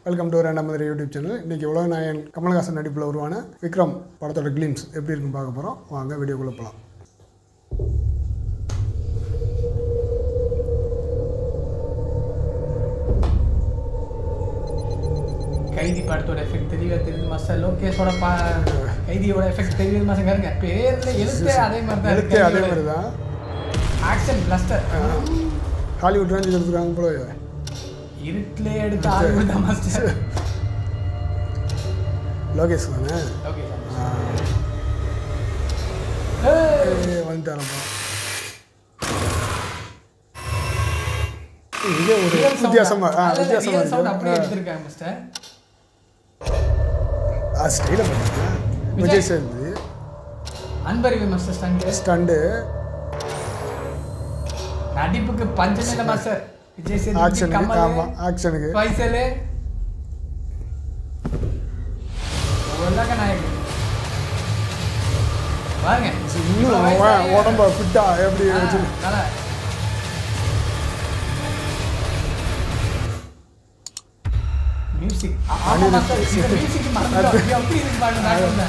Welcome to ரெண்டாம் Madurai YouTube channel இன்றைக்கி உலக நாயகன் கமல்ஹாசன் நடிப்பில் உருவான விக்ரம் படத்தோட கிளிம்ஸ் எப்படி இருக்குன்னு பார்க்க போகிறோம் வாங்க வீடியோக்குள்ளே போகலாம் கைதி படத்தோட எஃபெக்ட் தெரியவே தெரியுது மாஸ்டர் லோகேஷோட பா கைதியோட எஃபெக்ட் தெரியுது மாஸ்டர் பாருங்க பேர்ல எழுத்தே அதே மாதிரி தான் எழுத்து அதே மாதிரி தான் ஆக்ஷன் பிளஸ்டர் ஹாலிவுட் ரேஞ்சு எடுத்துருக்காங்க போல இருட்டிலே எடுத்து ஆள் தான் மாஸ்டர் லோகேஷ் தானே ஓகே ஆ, ஏய், வந்துட்டாரப்பா இங்கே ஒரு வித்தியாசமாக ஆ வித்தியாசமாக சவுண்ட் அப்படியே இருக்கு எடுத்திருக்காங்க மாஸ்டர் ஆ ஸ்டைலை பார்த்தீங்கன்னா Vijay Sethupathi Anbarivu master stunt stunt நடிப்புக்கு பஞ்சமே இல்லை மாஸ்டர் விஜய் சேதுபதி ஆக்ஷனுக்கு கமல் ஆமாம் ஆக்ஷனுக்கு பைசலு உலக நாயகன் வாங்க இன்னும் அவன் உடம்ப ஃபிட்டா எப்படி வச்சு நல்லா மியூசிக் ஆமா மாஸ்டர் இந்த மியூசிக் மறந்துட்டோம் எப்படி இருக்கு பாருங்க background ல.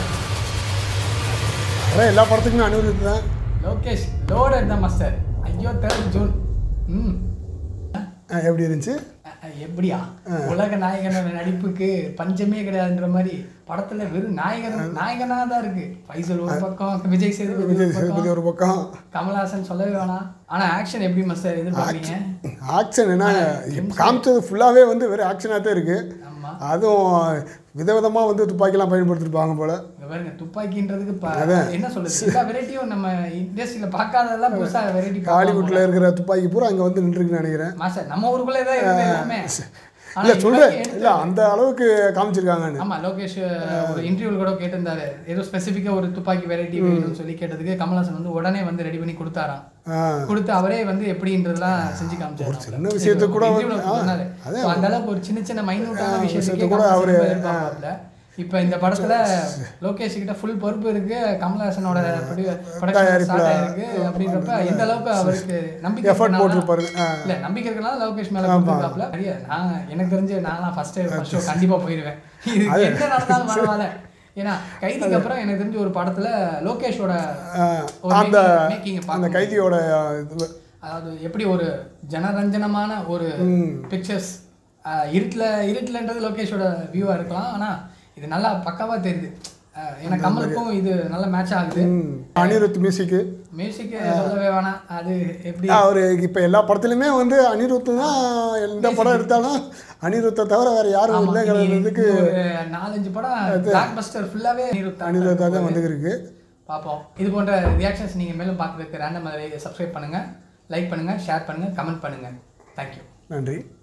அதான் எல்லா படத்துக்குமே அனுபவித்து தான் லோகேஷ் லோடட் தான் மாஸ்டர் ஐயோ தேர்ட் ஜூன் ம் ஆ, எப்படி இருந்துச்சு அ- அ, எப்படியா உலக நாயகனோட நடிப்புக்கு பஞ்சமே கிடையாதுன்ற மாதிரி படத்துல வெறும் நாயகன் நாயகனா தான் இருக்கு பைசல் ஒரு பக்கம் விஜய் சேதுபதி ஒரு விஜய் பக்கம் சேதுபதி ஒரு பக்கம் கமல்ஹாசன் சொல்லவே வேணாம் ஆனா ஆக்ஷன் எப்படி மாஸ்டர் எதிர்பார்க்கறீங்க ஆக்ஷன் என்ன இப்ப காமிச்சது ஃபுல்லாகவே வந்து வெறும் ஆக்ஷனாக தான் இருக்குது ஆமா அதுவும் விதவிதமாக வந்து துப்பாக்கிலாம் பயன்படுத்திருப்பாங்க போல் இங்க பாருங்க துப்பாக்கின்றதுக்கு ப- என்ன சொல்றது எல்லா வெரைட்டியும் நம்ம இண்டஸ்ட்ரியில பார்க்காததெல்லாம் புதுசா வெரைட்டி ஹாலிவுட்டில் இருக்கிற துப்பாக்கி பூரா அங்கே வந்து நின்றுருக்குன்னு நினைக்கிறேன் மாஸ்டர் நம்ம ஊருக்குள்ளே தான் இருக்குது எல்லாமே ஆனா இல்லை இந்த சொல்கிறேன் மாதிரி எடுத்து- இல்லை அந்த அளவுக்கு காமிச்சிருக்காங்கன்னு ஆமா லோகேஷ் ஒரு இன்டர்வியூல கூட கேட்டிருந்தாரு ஏதோ ஸ்பெசிஃபிக்கா ஒரு துப்பாக்கி வெரைட்டி வேணும்னு சொல்லி கேட்டதுக்கு கமல்ஹாசன் வந்து உடனே வந்து ரெடி பண்ணி கொடுத்தாராம் ஆ கொடுத்து அவரே வந்து எப்படின்றதெல்லாம் செஞ்சு காமிச்சாரு சின்ன விஷயத்துக்கு கூட interviewல ஆ, சொன்னாரு. அதே So, அந்த அளவுக்கு ஒரு சின்ன சின்ன மைனூட்டான விஷயத்துக்கே கூட கமல்ஹாசன் அவரு, ரொம்ப எதிர்பார்ப்பாப்ல. இப்ப இந்த படத்துல லோகேஷ் கிட்ட ஃபுல் பொறுப்பு இருக்கு கமல்ஹாசனோட ப்ரொடக்ஷன் தயாரிப்புல, ஸ்டார்ட் ஆயிருக்கு அப்படின்றப்ப எந்த அளவுக்கு அவருக்கு நம்பிக்கை எஃபர்ட் இருக்கனால- போட்டிருப்பாரு ஆ இல்ல நம்பிக்கை இருக்கனால லோகேஷ் மேல கொடுத்துருக்காப்ல நிறைய நான் எனக்கு தெரிஞ்சு நான் ஃபர்ஸ்ட் ஃபர்ஸ்ட் ஷோ கண்டிப்பா போயிருவேன் இது என்ன நடந்தாலும் பரவாயில்ல ஏன்னா கைதிக்கு அப்புறம் எனக்கு தெரிஞ்ச ஒரு படத்துல லோகேஷோட ஆ, ஒரு அந்த மேக்கிங் அந்த கைதியோட இது அதாவது எப்படி ஒரு ஜனரஞ்சனமான ஒரு பிக்சர்ஸ் இருட்டில் இருட்டில்ன்றது லோகேஷோட வியூவாக இருக்கலாம் ஆனால் இது நல்லா பக்காவா தெரியுது அஹ் ஏன்னா கமலுக்கும் இது நல்லா மேட்ச் ஆகுது ம், அனிருத் மியூசிக்கு மியூசிக் சொல்லவே வேணாம் அது எப்படி அவர் இப்போ எல்லா படத்துலையுமே வந்து அனிருத் தான் எந்த படம் எடுத்தாலும் அனிருத்தை தவிர வேற யாரும் ஆமா, இல்லைங்கிறதுக்கு இனி ஒரு நாலஞ்சு படம் பிளாக் பஸ்டர் ஃபுல்லாவே அனிருத்தா தான் வந்துருக்கு பார்ப்போம் இது போன்ற ரியாக்ஷன்ஸ் நீங்கள் மேலும் பார்க்கறதுக்கு ரேண்டம் மாதிரி சப்ஸ்கிரைப் பண்ணுங்கள் லைக் பண்ணுங்கள் ஷேர் பண்ணுங்கள் கமெண்ட் பண்ணுங்கள் தேங்க்யூ நன்றி